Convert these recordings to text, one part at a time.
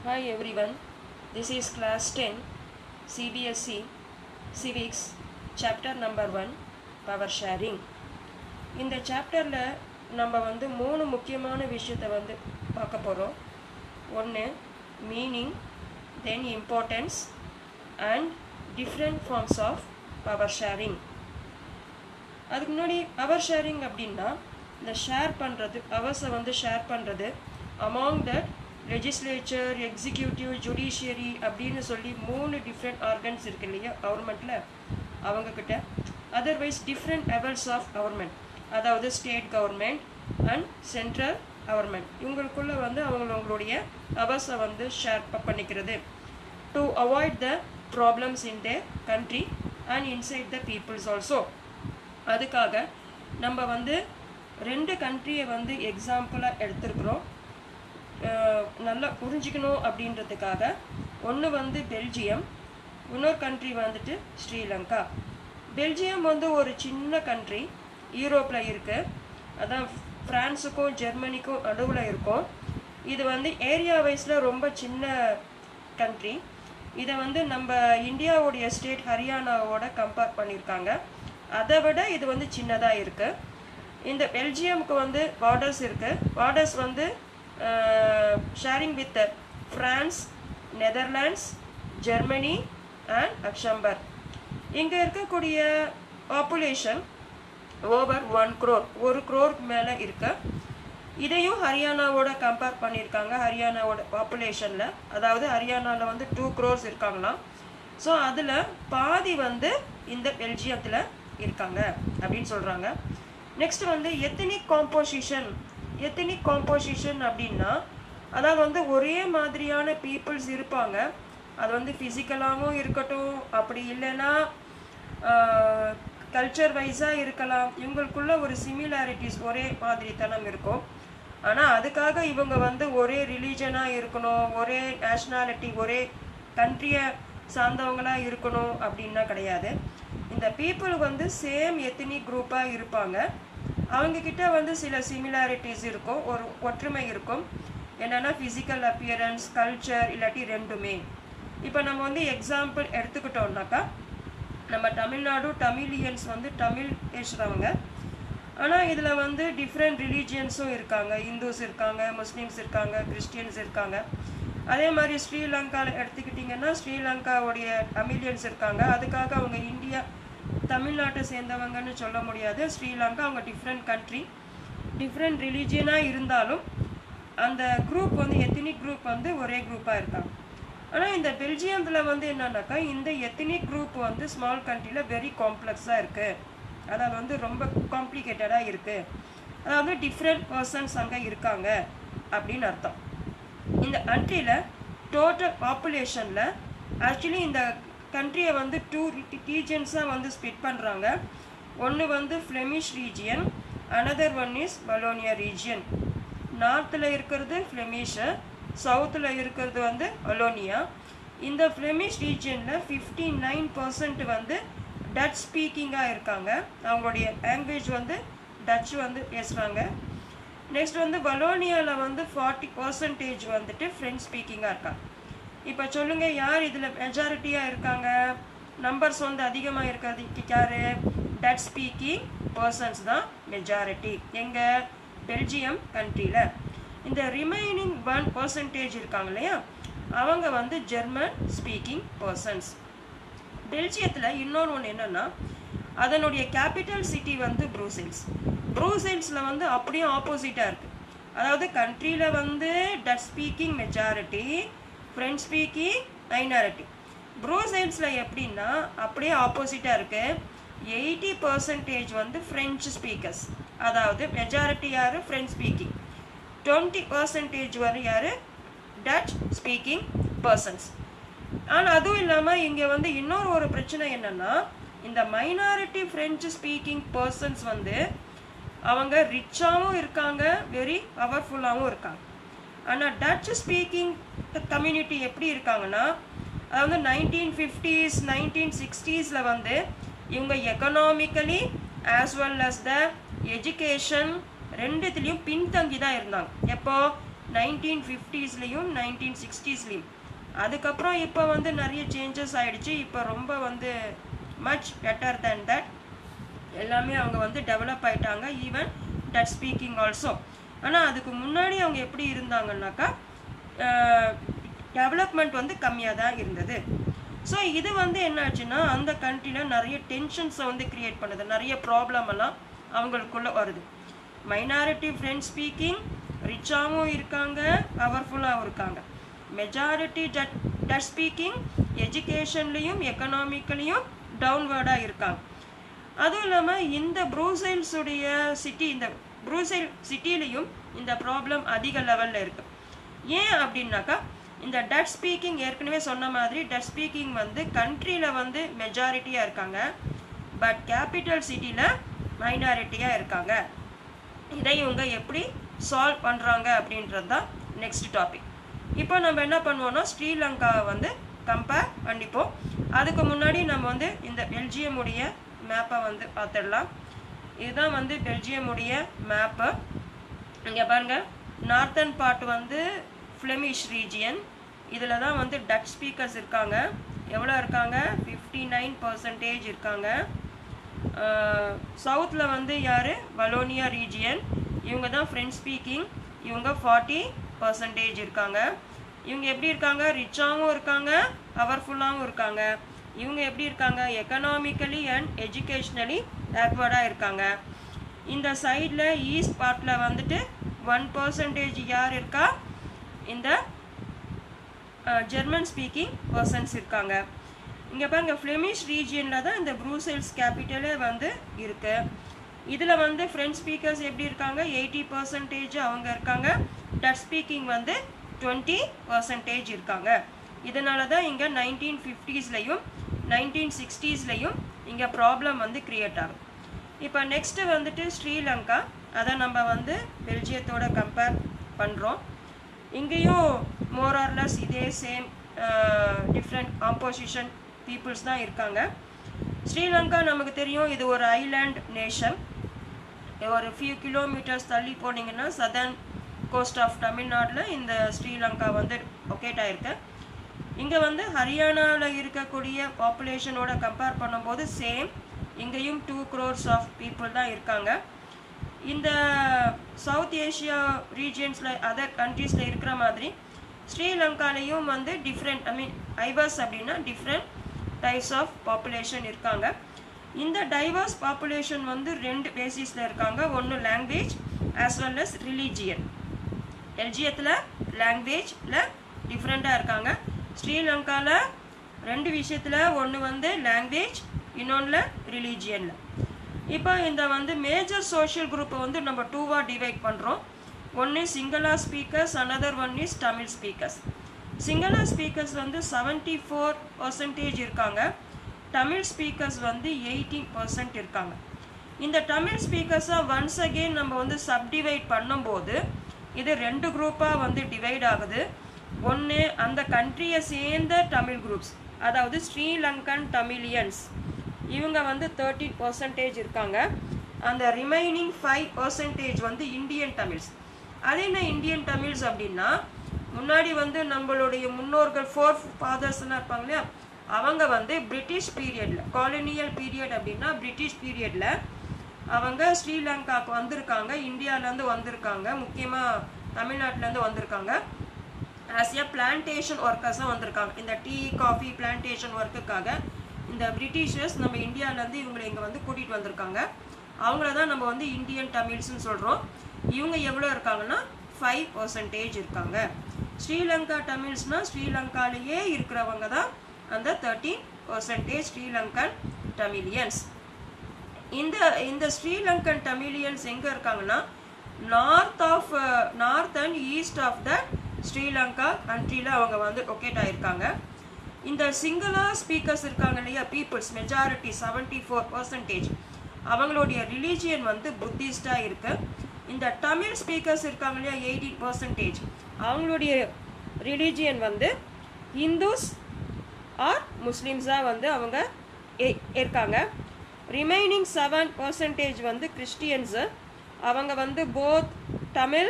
Hi everyone, this is class 10 CBSE Civics chapter number 1 power sharing. இந்த சாப்டரில் நம்ம வந்து மூணு முக்கியமான விஷயத்தை வந்து பார்க்க போகிறோம் ஒன்று meaning then importance and different forms of power sharing அதுக்கு முன்னாடி பவர் ஷேரிங் அப்படின்னா இந்த ஷேர் பண்ணுறது பவர்ஸை வந்து ஷேர் பண்ணுறது among that legislature executive judiciary அப்படின்னு சொல்லி மூணு டிஃப்ரெண்ட் ஆர்கன்ஸ் இருக்கு இல்லையா கவர்மெண்ட்டில் அவங்கக்கிட்ட otherwise different levels of government அதாவது state government and central government இவங்களுக்குள்ள வந்து அவங்களுடைய பவர்ஸை வந்து ஷேர் பண்ணிக்கிறது to avoid the problems in their country and inside the peoples also அதுக்காக நம்ம வந்து ரெண்டு கண்ட்ரியை வந்து எக்ஸாம்பிளாக எடுத்திருக்கிறோம் அஹ் நல்லா புரிஞ்சுக்கணும் அப்படின்றதுக்காக ஒன்று வந்து பெல்ஜியம் இன்னொரு கண்ட்ரி வந்துட்டு ஸ்ரீலங்கா பெல்ஜியம் வந்து ஒரு சின்ன கண்ட்ரி யூரோப்பில் இருக்குது அதான் ஃப்ரான்ஸுக்கும் ஜெர்மனிக்கும் நடுவில் இருக்கும் இது வந்து ஏரியா வைஸில் ரொம்ப சின்ன கண்ட்ரி இதை வந்து நம்ம இந்தியாவுடைய ஸ்டேட் ஹரியானாவோட கம்பேர் பண்ணியிருக்காங்க அதை விட இது வந்து சின்னதாக இருக்குது இந்த பெல்ஜியமுக்கு வந்து பார்டர்ஸ் இருக்குது பார்டர்ஸ் வந்து sharing with France Netherlands Germany and Luxembourg இங்கே இருக்கக்கூடிய பாப்புலேஷன் ஓவர் ஒன் க்ரோர் ஒரு க்ரோருக்கு மேலே இருக்கு இதையும் ஹரியானாவோட கம்பேர் பண்ணியிருக்காங்க ஹரியானாவோட பாப்புலேஷனில் அதாவது ஹரியானாவில் வந்து டூ க்ரோர்ஸ் இருக்காங்களாம் ஸோ அதில் பாதி வந்து இந்த பெல்ஜியத்தில் இருக்காங்க அப்படின்னு சொல்கிறாங்க நெக்ஸ்ட் வந்து எத்தனிக் காம்போசிஷன் எத்தனிக் காம்போசிஷன் அப்படின்னா அதாவது வந்து ஒரே மாதிரியான பீப்புள்ஸ் இருப்பாங்க அது வந்து ஃபிசிக்கலாகவும் இருக்கட்டும் அப்படி இல்லைன்னா கல்ச்சர் வைஸாக இருக்கலாம் இவங்களுக்குள்ள ஒரு சிமிலாரிட்டிஸ் ஒரே மாதிரி தனம் இருக்கும் ஆனால் அதுக்காக இவங்க வந்து ஒரே ரிலீஜனாக இருக்கணும் ஒரே நேஷ்னாலிட்டி ஒரே கண்ட்ரியை சார்ந்தவங்களாக இருக்கணும் அப்படின்னா கிடையாது இந்த பீப்புள் வந்து சேம் எத்தனிக் குரூப்பாக இருப்பாங்க அவங்கக்கிட்ட வந்து சில சிமிலாரிட்டிஸ் இருக்கும் ஒரு ஒற்றுமை இருக்கும் என்னென்னா ஃபிசிக்கல் அப்பியரன்ஸ் கல்ச்சர் இல்லாட்டி ரெண்டுமே இப்போ நம்ம வந்து எக்ஸாம்பிள் எடுத்துக்கிட்டோம்னாக்கா நம்ம தமிழ்நாடு தமிழியன்ஸ் வந்து தமிழ் பேசுகிறவங்க ஆனால் இதில் வந்து டிஃப்ரெண்ட் ரிலீஜியன்ஸும் இருக்காங்க இந்துஸ் இருக்காங்க முஸ்லீம்ஸ் இருக்காங்க கிறிஸ்டியன்ஸ் இருக்காங்க அதே மாதிரி ஸ்ரீலங்காவில் எடுத்துக்கிட்டிங்கன்னா ஸ்ரீலங்காவுடைய தமிழியன்ஸ் இருக்காங்க அதுக்காக அவங்க இந்தியா தமிழ்நாட்டை சேர்ந்தவங்கன்னு சொல்ல முடியாது ஸ்ரீலங்கா அவங்க டிஃப்ரெண்ட் கண்ட்ரி டிஃப்ரெண்ட் ரிலீஜியனாக இருந்தாலும் அந்த குரூப் வந்து எத்தனிக் குரூப் வந்து ஒரே குரூப்பாக இருக்காங்க ஆனால் இந்த பெல்ஜியத்தில் வந்து என்னன்னாக்கா இந்த எத்தனிக் குரூப் வந்து ஸ்மால் கண்ட்ரியில் வெரி காம்ப்ளெக்ஸாக இருக்குது அதாவது வந்து ரொம்ப காம்ப்ளிகேட்டடாக இருக்குது அதாவது டிஃப்ரெண்ட் பர்சன்ஸ் அங்கே இருக்காங்க அப்படின்னு அர்த்தம் இந்த கண்ட்ரியில் டோட்டல் பாப்புலேஷனில் ஆக்சுவலி இந்த கண்ட்ரியை வந்து டூ ரீஜன்ஸாக வந்து ஸ்பிட் பண்ணுறாங்க ஒன்று வந்து Flemish region another one is Wallonia region நார்த்தில் இருக்கிறது ஃப்ளெமிஷு சவுத்தில் இருக்கிறது வந்து அலோனியா இந்த ஃப்ளெமிஷ் ரீஜியனில் ஃபிஃப்டி நைன் பர்சன்ட் வந்து டச் ஸ்பீக்கிங்காக இருக்காங்க அவங்களுடைய லாங்குவேஜ் வந்து டச் வந்து பேசுகிறாங்க நெக்ஸ்ட் வந்து வலோனியாவில் வந்து ஃபார்ட்டி பர்சன்டேஜ் வந்துட்டு ஃப்ரெஞ்ச் ஸ்பீக்கிங்காக இருக்காங்க இப்போ சொல்லுங்கள் யார் இதில் மெஜாரிட்டியாக இருக்காங்க நம்பர்ஸ் வந்து அதிகமாக இருக்கிறது யார் டச் ஸ்பீக்கிங் பர்சன்ஸ் தான் மெஜாரிட்டி எங்கள் பெல்ஜியம் கண்ட்ரியில் இந்த ரிமைனிங் ஒன் பர்சன்டேஜ் இருக்காங்க இல்லையா அவங்க வந்து ஜெர்மன் ஸ்பீக்கிங் பர்சன்ஸ் பெல்ஜியத்தில் இன்னொன்று ஒன்று என்னென்னா அதனுடைய கேபிட்டல் சிட்டி வந்து ப்ரூசெல்ஸ் ப்ரூசெல்ஸில் வந்து அப்படியே ஆப்போசிட்டாக இருக்குது அதாவது கண்ட்ரியில் வந்து Dutch speaking majority French speaking minority ப்ரூசெல்ஸில் எப்படின்னா அப்படியே ஆப்போசிட்டாக இருக்குது எயிட்டி பர்சன்டேஜ் வந்து ஃப்ரெஞ்சு ஸ்பீக்கர்ஸ் அதாவது மெஜாரிட்டி யார் ஃப்ரெஞ்ச் ஸ்பீக்கிங் டுவெண்ட்டி பர்சன்டேஜ் வரை யார் டச் ஸ்பீக்கிங் பர்சன்ஸ் ஆனால் அதுவும் இல்லாமல் இங்கே வந்து இன்னொரு ஒரு பிரச்சனை என்னென்னா இந்த மைனாரிட்டி ஃப்ரெஞ்சு ஸ்பீக்கிங் பர்சன்ஸ் வந்து அவங்க ரிச்சாகவும் இருக்காங்க வெரி பவர்ஃபுல்லாகவும் இருக்காங்க ஆனால் டச் ஸ்பீக்கிங் கம்யூனிட்டி எப்படி இருக்காங்கன்னா அதாவது நைன்டீன் ஃபிஃப்டிஸ் நைன்டீன் சிக்ஸ்டீஸில் வந்து இவங்க economically as well as the education ரெண்டுத்துலேயும் பின்தங்கி தான் இருந்தாங்க எப்போ நைன்டீன் ஃபிஃப்டிஸ்லேயும் நைன்டீன் சிக்ஸ்டீஸ்லேயும் அதுக்கப்புறம் இப்போ வந்து நிறைய சேஞ்சஸ் ஆயிடுச்சு இப்போ ரொம்ப வந்து மச் பெட்டர் தேன் தட் எல்லாமே அவங்க வந்து டெவலப் ஆயிட்டாங்க ஈவன் டச் ஸ்பீக்கிங் ஆல்சோ ஆனால் அதுக்கு முன்னாடி அவங்க எப்படி இருந்தாங்கன்னாக்கா டெவலப்மெண்ட் வந்து கம்மியாக தான் இருந்தது ஸோ இது வந்து என்னாச்சுன்னா அந்த கண்ட்ரியில் நிறைய டென்ஷன்ஸை வந்து கிரியேட் பண்ணுது நிறைய ப்ராப்ளம் எல்லாம் அவங்களுக்குள்ள வருது மைனாரிட்டி ஃப்ரெண்ட் ஸ்பீக்கிங் ரிச்சாகவும் இருக்காங்க பவர்ஃபுல்லாகவும் இருக்காங்க மெஜாரிட்டி டட் டச் ஸ்பீக்கிங் எஜுகேஷன்லேயும் எக்கனாமிக்கலையும் டவுன்வேர்டாக இருக்காங்க அதுவும் இல்லாமல் இந்த ப்ரூசைல்ஸுடைய சிட்டி இந்த ப்ரூசைல் சிட்டிலையும் இந்த ப்ராப்ளம் அதிக லெவலில் இருக்குது ஏன் அப்படின்னாக்கா இந்த டச் ஸ்பீக்கிங் ஏற்கனவே சொன்ன மாதிரி டச் ஸ்பீக்கிங் வந்து கண்ட்ரியில் வந்து மெஜாரிட்டியாக இருக்காங்க பட் கேபிட்டல் சிட்டியில் மைனாரிட்டியாக இருக்காங்க இதை இவங்க எப்படி சால்வ் பண்ணுறாங்க அப்படின்றது தான் நெக்ஸ்ட் டாபிக் இப்போ நம்ம என்ன பண்ணுவோம்னா ஸ்ரீலங்காவை வந்து கம்பேர் பண்ணிப்போம் அதுக்கு முன்னாடி நம்ம வந்து இந்த பெல்ஜியம் உடைய மேப்பை வந்து பார்த்துடலாம் இதுதான் வந்து பெல்ஜியம் உடைய மேப்பு இங்கே பாருங்க நார்த்தன் பார்ட் வந்து ஃப்ளெமிஷ் ரீஜியன் இதில் தான் வந்து டச் ஸ்பீக்கர்ஸ் இருக்காங்க எவ்வளோ இருக்காங்க ஃபிஃப்டி நைன் பர்சன்டேஜ் இருக்காங்க சவுத்தில் வந்து யார் வலோனியா ரீஜியன் இவங்க தான் ஃப்ரெண்ட் ஸ்பீக்கிங் இவங்க ஃபார்ட்டி பர்சன்டேஜ் இருக்காங்க இவங்க எப்படி இருக்காங்க ரிச்சாகவும் இருக்காங்க பவர்ஃபுல்லாகவும் இருக்காங்க இவங்க எப்படி இருக்காங்க எக்கனாமிக்கலி அண்ட் எஜுகேஷ்னலி பேக்வர்டாக இருக்காங்க இந்த சைடில் ஈஸ்ட் பார்ட்டில் வந்துட்டு ஒன் பர்சன்டேஜ் யார் இருக்கா இந்த ஜெர்மன் ஸ்பீக்கிங் பர்சன்ஸ் இருக்காங்க இங்கே பாருங்க ஃப்ளெமிஷ் ரீஜியனில் தான் இந்த ப்ரூசெல்ஸ் கேபிட்டலே வந்து இருக்கு இதில் வந்து ஃப்ரெண்ட் ஸ்பீக்கர்ஸ் எப்படி இருக்காங்க எயிட்டி பர்சன்டேஜ் அவங்க இருக்காங்க டச் ஸ்பீக்கிங் வந்து டுவெண்ட்டி பர்சன்டேஜ் இருக்காங்க இதனால தான் இங்கே நைன்டீன் ஃபிஃப்டிஸ்லையும் நைன்டீன் சிக்ஸ்டீஸ்லையும் இங்கே ப்ராப்ளம் வந்து க்ரியேட் ஆகும் இப்போ நெக்ஸ்ட்டு வந்துட்டு ஸ்ரீலங்கா அதை நம்ம வந்து பெல்ஜியத்தோட கம்பேர் பண்ணுறோம் இங்கேயும் மோரார்லஸ் இதே சேம் டிஃப்ரெண்ட் காம்போசிஷன் பீப்புள்ஸ் தான் இருக்காங்க ஸ்ரீலங்கா நமக்கு தெரியும் இது ஒரு ஐலாண்ட் நேஷன் ஒரு ஃபியூ கிலோமீட்டர்ஸ் தள்ளி போனீங்கன்னா சதர்ன் கோஸ்ட் ஆஃப் தமிழ்நாட்டில் இந்த ஸ்ரீலங்கா வந்து லொக்கேட் ஆயிருக்கு இங்கே வந்து ஹரியானாவில் இருக்கக்கூடிய பாப்புலேஷனோட கம்பேர் பண்ணும்போது சேம் இங்கேயும் டூ க்ரோர்ஸ் ஆஃப் பீப்புள் தான் இருக்காங்க இந்த சவுத் ஏஷியா ரீஜியன்ஸில் அதர் கண்ட்ரீஸில் இருக்கிற மாதிரி ஸ்ரீலங்காலையும் வந்து டிஃப்ரெண்ட் ஐ மீன் ஐவர்ஸ் அப்படின்னா டிஃப்ரெண்ட் டைப்ஸ் ஆஃப் பாப்புலேஷன் இருக்காங்க இந்த டைவர்ஸ் பாப்புலேஷன் வந்து ரெண்டு பேசிஸில் இருக்காங்க ஒன்று language as well as religion பெல்ஜியத்தில் லாங்குவேஜில் டிஃப்ரெண்ட்டாக இருக்காங்க ஸ்ரீலங்காவில் ரெண்டு விஷயத்தில் ஒன்று வந்து லாங்குவேஜ் இன்னொன்றில் ரிலீஜியனில் இப்போ இந்த வந்து மேஜர் சோஷியல் குரூப்பை வந்து நம்ம டூவாக டிவைட் பண்ணுறோம் ஒன்று Sinhala speakers another one is Tamil speakers Sinhala speakers வந்து செவன்ட்டி ஃபோர் பர்சன்டேஜ் இருக்காங்க தமிழ் ஸ்பீக்கர்ஸ் வந்து எயிட்டீன் பர்சன்ட் இருக்காங்க இந்த தமிழ் ஸ்பீக்கர்ஸை ஒன்ஸ் அகெயின் நம்ம வந்து சப்டிவைட் பண்ணும்போது இது ரெண்டு குரூப்பாக வந்து டிவைட் ஆகுது ஒன்று அந்த கண்ட்ரியை சேர்ந்த தமிழ் குரூப்ஸ் அதாவது ஸ்ரீலங்கன் தமிழியன்ஸ் இவங்க வந்து தேர்ட்டி பர்சன்டேஜ் இருக்காங்க அந்த ரிமைனிங் ஃபைவ் பர்சன்டேஜ் வந்து இந்தியன் தமிழ்ஸ் அது என்ன இந்தியன் தமிழ்ஸ் அப்படின்னா முன்னாடி வந்து நம்மளுடைய முன்னோர்கள் ஃபோர் ஃபாதர்ஸ்லாம் இருப்பாங்க இல்லையா அவங்க வந்து பிரிட்டிஷ் பீரியடில் காலனியல் பீரியட் அப்படின்னா பிரிட்டிஷ் பீரியடில் அவங்க ஸ்ரீலங்காவுக்கு வந்திருக்காங்க இந்தியாவிலேருந்து வந்திருக்காங்க முக்கியமாக தமிழ்நாட்டிலேருந்து வந்திருக்காங்க ஆஸ் எ பிளான்டேஷன் ஒர்க்கர்ஸாக வந்திருக்காங்க இந்த டீ காஃபி பிளான்டேஷன் ஒர்க்குக்காக இந்த பிரிட்டிஷர்ஸ் நம்ம இந்தியாவிலேருந்து இவங்களை இங்கே வந்து கூட்டிகிட்டு வந்திருக்காங்க அவங்கள தான் நம்ம வந்து இந்தியன் தமிழ்ஸ்னு சொல்கிறோம் இவங்க எவ்வளோ இருக்காங்கன்னா ஃபைவ் பர்சன்டேஜ் இருக்காங்க ஸ்ரீலங்கா தமிழ்ஸ்னால் ஸ்ரீலங்காலேயே இருக்கிறவங்க தான் அந்த தேர்ட்டீன் பர்சன்டேஜ் ஸ்ரீலங்கன் தமிழியன்ஸ் இந்த இந்த ஸ்ரீலங்கன் தமிழியன்ஸ் எங்கே இருக்காங்கன்னா north of north and east of the Sri Lanka கண்ட்ரியில் அவங்க வந்து லொக்கேட் ஆகிருக்காங்க இந்த சிங்களா ஸ்பீக்கர்ஸ் இருக்காங்க இல்லையா peoples majority seventy four percentage அவங்களுடைய ரிலீஜியன் வந்து புத்திஸ்டாக இருக்கு இந்த தமிழ் ஸ்பீக்கர்ஸ் இருக்காங்க இல்லையா எயிட்டீன் பர்சன்டேஜ் அவங்களுடைய ரிலீஜியன் வந்து ஹிந்துஸ் ஆர் முஸ்லீம்ஸாக வந்து அவங்க இருக்காங்க ரிமைனிங் செவன் பர்சன்டேஜ் வந்து கிறிஸ்டியன்ஸு அவங்க வந்து போத் தமிழ்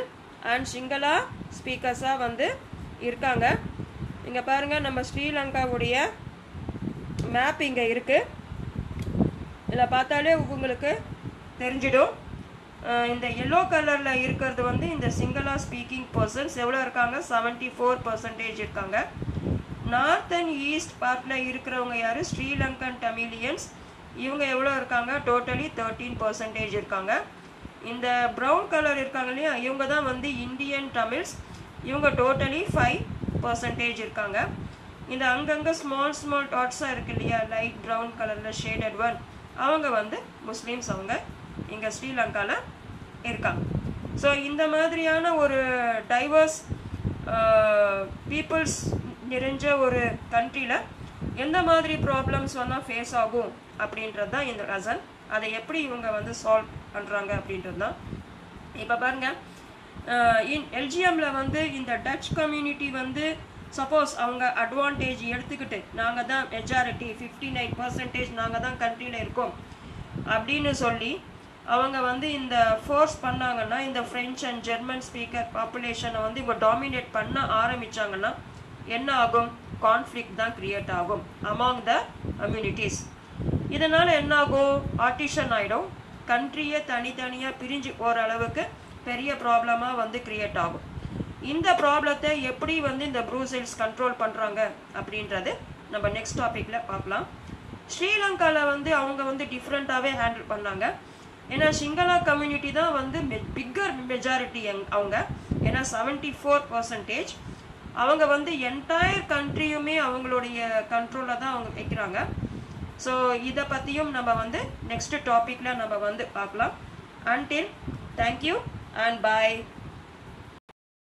அண்ட் சிங்களா ஸ்பீக்கர்ஸாக வந்து இருக்காங்க இங்கே பாருங்கள் நம்ம ஸ்ரீலங்காவுடைய மேப் இங்கே இருக்குது இதில் பார்த்தாலே உங்களுக்கு தெரிஞ்சிடும் அஹ் இந்த எல்லோ கலரில் இருக்கிறது வந்து இந்த சிங்களா ஸ்பீக்கிங் பர்சன்ஸ் எவ்வளோ இருக்காங்க செவன்ட்டி ஃபோர் பர்சன்டேஜ் இருக்காங்க நார்த் அண்ட் ஈஸ்ட் பார்ட்டில் இருக்கிறவங்க யார் ஸ்ரீலங்கன் தமிழியன்ஸ் இவங்க எவ்வளோ இருக்காங்க டோட்டலி தேர்ட்டீன் பர்சன்டேஜ் இருக்காங்க இந்த ப்ரௌன் கலர் இருக்காங்க இல்லையா இவங்க தான் வந்து இந்தியன் தமிழ்ஸ் இவங்க டோட்டலி ஃபைவ் பர்சன்டேஜ் இருக்காங்க இந்த அங்கங்கே ஸ்மால் ஸ்மால் டாட்ஸாக இருக்கு இல்லையா லைட் ப்ரௌன் கலரில் ஷேடட் ஒன் அவங்க வந்து முஸ்லீம்ஸ் அவங்க இங்கே ஸ்ரீலங்காவில் இருக்காங்க ஸோ இந்த மாதிரியான ஒரு டைவர்ஸ் பீப்புள்ஸ் நிறைஞ்ச ஒரு கண்ட்ரியில் எந்த மாதிரி ப்ராப்ளம்ஸ் வேணால் ஃபேஸ் ஆகும் அப்படின்றது தான் இந்த ரசன் அதை எப்படி இவங்க வந்து சால்வ் பண்ணுறாங்க அப்படின்றது தான் இப்போ பாருங்கள் இன் எல்ஜிஎம்ல வந்து இந்த டச் கம்யூனிட்டி வந்து சப்போஸ் அவங்க அட்வான்டேஜ் எடுத்துக்கிட்டு நாங்கள் தான் மெஜாரிட்டி ஃபிஃப்டி நைன் பர்சன்டேஜ் நாங்கள் தான் கண்ட்ரியில் இருக்கோம் அப்படின்னு சொல்லி அவங்க வந்து இந்த ஃபோர்ஸ் பண்ணாங்கன்னா இந்த ஃப்ரெஞ்ச் அண்ட் ஜெர்மன் ஸ்பீக்கர் பாப்புலேஷனை வந்து இவங்க டாமினேட் பண்ண ஆரம்பிச்சாங்கன்னா என்ன ஆகும் கான்ஃப்ளிக் தான் கிரியேட் ஆகும் அமாங் த கம்யூனிட்டிஸ் இதனால் என்ன ஆகும் ஆர்டிஷன் ஆகிடும் கண்ட்ரியே தனித்தனியாக பிரிஞ்சு போகிற அளவுக்கு பெரிய ப்ராப்ளமாக வந்து கிரியேட் ஆகும் இந்த ப்ராப்ளத்தை எப்படி வந்து இந்த ப்ரூசெல்ஸ் கண்ட்ரோல் பண்ணுறாங்க அப்படின்றது நம்ம நெக்ஸ்ட் டாப்பிக்கில் பார்க்கலாம் ஸ்ரீலங்காவில் வந்து அவங்க வந்து டிஃப்ரெண்ட்டாகவே ஹேண்டில் பண்ணாங்க ஏன்னா சிங்களா கம்யூனிட்டி தான் வந்து பிக்கர் மெஜாரிட்டி அவங்க ஏன்னா செவன்ட்டி ஃபோர் பர்சன்டேஜ் அவங்க வந்து என்டையர் கண்ட்ரியுமே அவங்களுடைய கண்ட்ரோலில் தான் அவங்க வைக்கிறாங்க ஸோ இதை பற்றியும் நம்ம வந்து நெக்ஸ்ட் டாப்பிக்கில் நம்ம வந்து பார்க்கலாம் அன்டில் தேங்க்யூ அண்ட் பாய்